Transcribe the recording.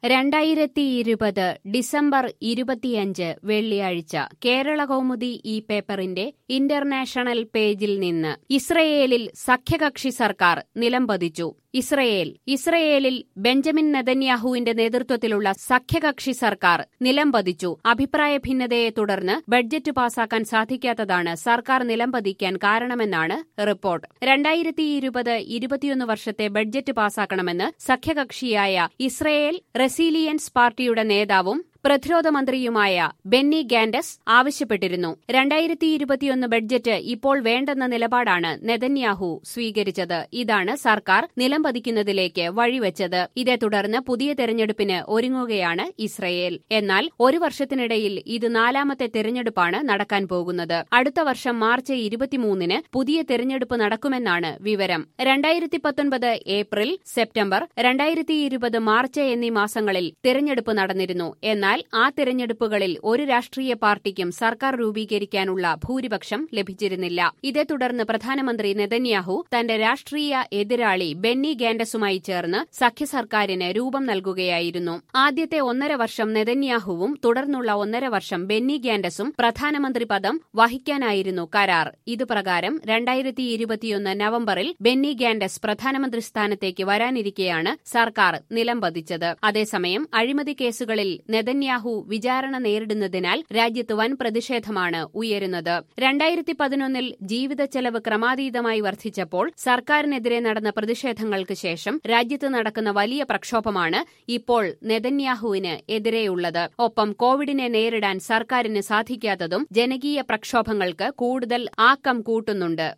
രണ്ടായിരത്തി ഇരുപത് ഡിസംബർ ഇരുപത്തിയഞ്ച് വെള്ളിയാഴ്ച കേരള കൗമുദി ഈ പേപ്പറിന്റെ ഇന്റർനാഷണൽ പേജിൽ നിന്ന് ഇസ്രയേലിൽ സഖ്യകക്ഷി സർക്കാർ നിലംപതിച്ചു ഇസ്രയേൽ ഇസ്രയേലിൽ ബെഞ്ചമിൻ നെതന്യാഹുവിന്റെ നേതൃത്വത്തിലുള്ള സഖ്യകക്ഷി സർക്കാർ നിലംപതിച്ചു അഭിപ്രായ ഭിന്നതയെ തുടർന്ന് ബഡ്ജറ്റ് പാസാക്കാൻ സാധിക്കാത്തതാണ് സർക്കാർ നിലംപതിക്കാൻ കാരണമെന്നാണ് റിപ്പോർട്ട് രണ്ടായിരത്തി ഇരുപത് ഇരുപത്തിയൊന്ന് വർഷത്തെ ബഡ്ജറ്റ് പാസാക്കണമെന്ന് സഖ്യകക്ഷിയായ ഇസ്രയേൽ റെസീലിയൻസ് പാർട്ടിയുടെ നേതാവും പ്രതിരോധ മന്ത്രിയുമായ ബെന്നി ഗാൻഡസ് ആവശ്യപ്പെട്ടിരുന്നു രണ്ടായിരത്തി ഇരുപത്തിയൊന്ന് ബഡ്ജറ്റ് ഇപ്പോൾ വേണ്ടെന്ന നിലപാടാണ് നെതന്യാഹു സ്വീകരിച്ചത് ഇതാണ് സർക്കാർ നിലംപതിക്കുന്നതിലേക്ക് വഴിവെച്ചത് ഇതേ തുടർന്ന് പുതിയ തെരഞ്ഞെടുപ്പിന് ഒരുങ്ങുകയാണ് ഇസ്രയേൽ എന്നാൽ ഒരു വർഷത്തിനിടയിൽ ഇത് നാലാമത്തെ തെരഞ്ഞെടുപ്പാണ് നടക്കാൻ പോകുന്നത് അടുത്ത വർഷം മാർച്ച് ഇരുപത്തിമൂന്നിന് പുതിയ തെരഞ്ഞെടുപ്പ് നടക്കുമെന്നാണ് വിവരം രണ്ടായിരത്തി പത്തൊൻപത് ഏപ്രിൽ സെപ്റ്റംബർ രണ്ടായിരത്തി ഇരുപത് മാർച്ച് എന്നീ മാസങ്ങളിൽ തെരഞ്ഞെടുപ്പ് നടന്നിരുന്നു എന്നാൽ എന്നാൽ ആ തെരഞ്ഞെടുപ്പുകളിൽ ഒരു രാഷ്ട്രീയ പാർട്ടിക്കും സർക്കാർ രൂപീകരിക്കാനുള്ള ഭൂരിപക്ഷം ലഭിച്ചിരുന്നില്ല ഇതേ തുടർന്ന് പ്രധാനമന്ത്രി നെതന്യാഹു തന്റെ രാഷ്ട്രീയ എതിരാളി ബെന്നി ഗാൻഡസുമായി ചേർന്ന് സഖ്യ സർക്കാരിന് രൂപം നൽകുകയായിരുന്നു ആദ്യത്തെ ഒന്നര വർഷം നെതന്യാഹുവും തുടർന്നുള്ള ഒന്നര വർഷം ബെന്നി ഗാൻഡസും പ്രധാനമന്ത്രി പദം വഹിക്കാനായിരുന്നു കരാർ ഇതുപ്രകാരം രണ്ടായിരത്തി ഇരുപത്തിയൊന്ന് നവംബറിൽ ബെന്നി ഗാൻഡസ് പ്രധാനമന്ത്രി സ്ഥാനത്തേക്ക് വരാനിരിക്കെയാണ് സർക്കാർ നിലംപതിച്ചത് അതേസമയം അഴിമതി കേസുകളിൽ നെതന്യാഹു വിചാരണ നേരിടുന്നതിനാൽ രാജ്യത്ത് വൻ പ്രതിഷേധമാണ് ഉയരുന്നത് രണ്ടായിരത്തി പതിനൊന്നിൽ ജീവിത ചെലവ് ക്രമാതീതമായി വർദ്ധിച്ചപ്പോൾ സർക്കാരിനെതിരെ നടന്ന പ്രതിഷേധങ്ങൾക്ക് ശേഷം രാജ്യത്ത് നടക്കുന്ന വലിയ പ്രക്ഷോഭമാണ് ഇപ്പോൾ നെതന്യാഹുവിന് എതിരെയുള്ളത് ഒപ്പം കോവിഡിനെ നേരിടാൻ സർക്കാരിന് സാധിക്കാത്തതും ജനകീയ പ്രക്ഷോഭങ്ങൾക്ക് കൂടുതൽ ആക്കം കൂട്ടുന്നുണ്ട്